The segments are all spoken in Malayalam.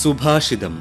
സുഭാഷിതം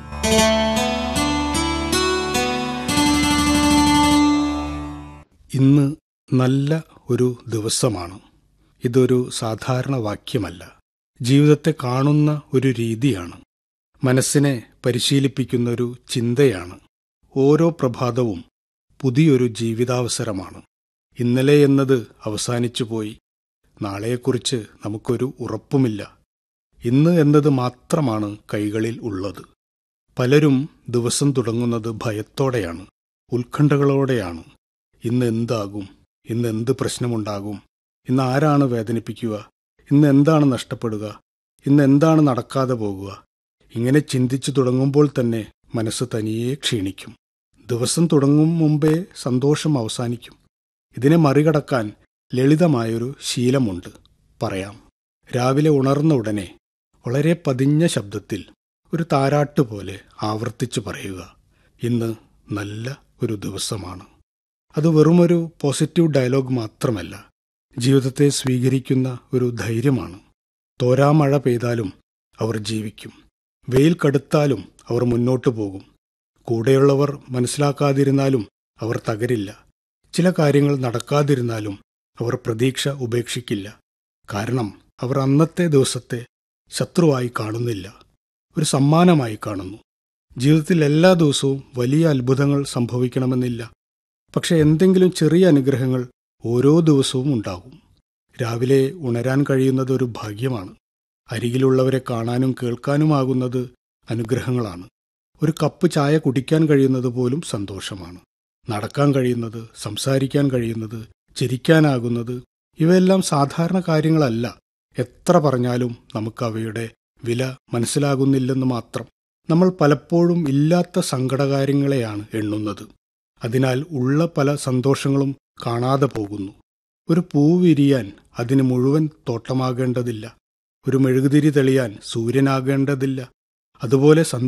ഇന്ന് നല്ല ഒരു ദിവസമാണ് ഇതൊരു സാധാരണ വാക്യമല്ല ജീവിതത്തെ കാണുന്ന ഒരു രീതിയാണ് മനസ്സിനെ പരിശീലിപ്പിക്കുന്ന ഒരു ചിന്തയാണ് ഓരോ പ്രഭാതവും പുതിയൊരു ജീവിതാവസരമാണ് ഇന്നലെ എന്നത് അവസാനിച്ചുപോയി നാളെയെക്കുറിച്ച് നമുക്കൊരു ഉറപ്പുമില്ല ഇന്ന് എന്നത് മാത്രമാണ് കൈകളിൽ ഉള്ളത് പലരും ദിവസം തുടങ്ങുന്നത് ഭയത്തോടെയാണ് ഉത്കണ്ഠകളോടെയാണ് ഇന്ന് എന്താകും ഇന്ന് എന്ത് പ്രശ്നമുണ്ടാകും ഇന്ന് ആരാണ് വേദനിപ്പിക്കുക ഇന്ന് എന്താണ് നഷ്ടപ്പെടുക ഇന്ന് എന്താണ് നടക്കാതെ പോകുക ഇങ്ങനെ ചിന്തിച്ചു തുടങ്ങുമ്പോൾ തന്നെ മനസ്സ് തനിയെ ക്ഷീണിക്കും ദിവസം തുടങ്ങും മുമ്പേ സന്തോഷം അവസാനിക്കും ഇതിനെ മറികടക്കാൻ ലളിതമായൊരു ശീലമുണ്ട് പറയാം രാവിലെ ഉണർന്ന ഉടനെ വളരെ പതിഞ്ഞ ശബ്ദത്തിൽ ഒരു താരാട്ട് പോലെ ആവർത്തിച്ചു പറയുക ഇന്ന് നല്ല ഒരു ദിവസമാണ് അത് വെറുമൊരു പോസിറ്റീവ് ഡയലോഗ് മാത്രമല്ല ജീവിതത്തെ സ്വീകരിക്കുന്ന ഒരു ധൈര്യമാണ് തോരാമഴ പെയ്താലും അവർ ജീവിക്കും വെയിൽ കടുത്താലും അവർ മുന്നോട്ടു പോകും കൂടെയുള്ളവർ മനസ്സിലാക്കാതിരുന്നാലും അവർ തകരില്ല ചില കാര്യങ്ങൾ നടക്കാതിരുന്നാലും അവർ പ്രതീക്ഷ ഉപേക്ഷിക്കില്ല കാരണം അവർ അന്നത്തെ ദിവസത്തെ ശത്രുവായി കാണുന്നില്ല ഒരു സമ്മാനമായി കാണുന്നു ജീവിതത്തിൽ എല്ലാ ദിവസവും വലിയ അത്ഭുതങ്ങൾ സംഭവിക്കണമെന്നില്ല പക്ഷെ എന്തെങ്കിലും ചെറിയ അനുഗ്രഹങ്ങൾ ഓരോ ദിവസവും ഉണ്ടാകും രാവിലെ ഉണരാൻ കഴിയുന്നത് ഒരു ഭാഗ്യമാണ് അരികിലുള്ളവരെ കാണാനും കേൾക്കാനുമാകുന്നത് അനുഗ്രഹങ്ങളാണ് ഒരു കപ്പ് ചായ കുടിക്കാൻ കഴിയുന്നത് പോലും സന്തോഷമാണ് നടക്കാൻ കഴിയുന്നത് സംസാരിക്കാൻ കഴിയുന്നത് ചിരിക്കാനാകുന്നത് ഇവയെല്ലാം സാധാരണ കാര്യങ്ങളല്ല എത്ര പറഞ്ഞാലും നമുക്ക് അവയുടെ വില മനസ്സിലാകുന്നില്ലെന്ന് മാത്രം നമ്മൾ പലപ്പോഴും ഇല്ലാത്ത സങ്കടകാര്യങ്ങളെയാണ് എണ്ണുന്നത് അതിനാൽ ഉള്ള പല സന്തോഷങ്ങളും കാണാതെ പോകുന്നു ഒരു പൂ വിരിയാൻ അതിന് മുഴുവൻ തോട്ടമാകേണ്ടതില്ല ഒരു മെഴുകുതിരി തെളിയാൻ സൂര്യനാകേണ്ടതില്ല അതുപോലെ